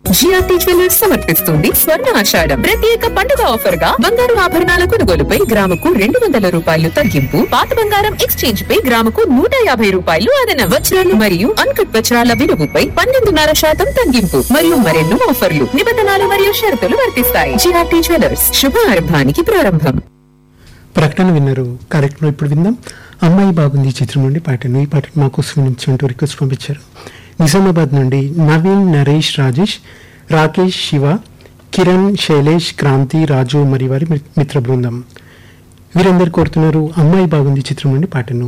GRT jewellers సమర్పిస్తుంది స్వర్ణ ఆషాఢం ప్రత్యేక పండుగ ఆఫర్ గా బంగారు ఆభరణాల కొనుగోలుపై గ్రాముకు రెండు వందల రూపాయలు తగ్గింపు పాత బంగారం ఎక్స్చేంజ్ పై గ్రాముకు నూట యాభై రూపాయలు అదన వజ్రాలు మరియు అన్కట్ వజ్రాల విలువపై పన్నెండున్నర శాతం తగ్గింపు మరియు మరెన్నో ఆఫర్లు నిబంధనలు మరియు షరతులు వర్తిస్తాయి జిఆర్టీ జ్యువెలర్స్ శుభారంభానికి ప్రారంభం ప్రకటన విన్నారు కార్యక్రమం ఇప్పుడు విందాం అమ్మాయి బాగుంది ఈ చిత్రం నుండి పాటను ఈ పాటను మా కోసం వినిపించమంటూ రిక్వెస్ట్ పంపించారు నిజామాబాద్ నుండి నవీన్ నరేష్ రాజేష్ రాకేష్ శివ కిరణ్ శైలేష్ క్రాంతి రాజు మరియు వారి మిత్ర బృందం వీరందరు కోరుతున్నారు అమ్మాయి బాగుంది చిత్రం నుండి పాటను